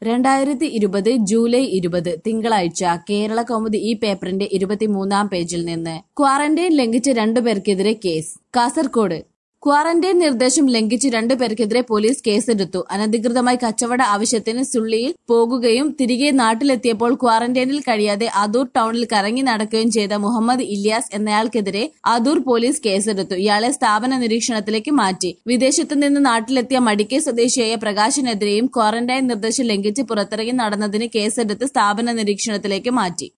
രണ്ടായിരത്തി ഇരുപത് ജൂലൈ ഇരുപത് തിങ്കളാഴ്ച കേരള കൗമുദി ഈ പേപ്പറിന്റെ ഇരുപത്തിമൂന്നാം പേജിൽ നിന്ന് ക്വാറന്റൈൻ ലംഘിച്ച രണ്ടുപേർക്കെതിരെ കേസ് കാസർകോട് ക്വാറന്റൈൻ നിർദ്ദേശം ലംഘിച്ച് രണ്ടുപേർക്കെതിരെ പോലീസ് കേസെടുത്തു അനധികൃതമായി കച്ചവട ആവശ്യത്തിന് സുള്ളിയിൽ പോകുകയും തിരികെ നാട്ടിലെത്തിയപ്പോൾ ക്വാറന്റൈനിൽ കഴിയാതെ അദൂർ ടൗണിൽ കറങ്ങി നടക്കുകയും ചെയ്ത മുഹമ്മദ് ഇല്യാസ് എന്നയാൾക്കെതിരെ അദൂർ പോലീസ് കേസെടുത്തു ഇയാളെ സ്ഥാപന നിരീക്ഷണത്തിലേക്ക് മാറ്റി വിദേശത്തു നിന്ന് നാട്ടിലെത്തിയ മടിക്കൈ സ്വദേശിയായ പ്രകാശിനെതിരെയും ക്വാറന്റൈൻ നിർദ്ദേശം ലംഘിച്ച് പുറത്തിറങ്ങി നടന്നതിന് കേസെടുത്ത് സ്ഥാപന നിരീക്ഷണത്തിലേക്ക് മാറ്റി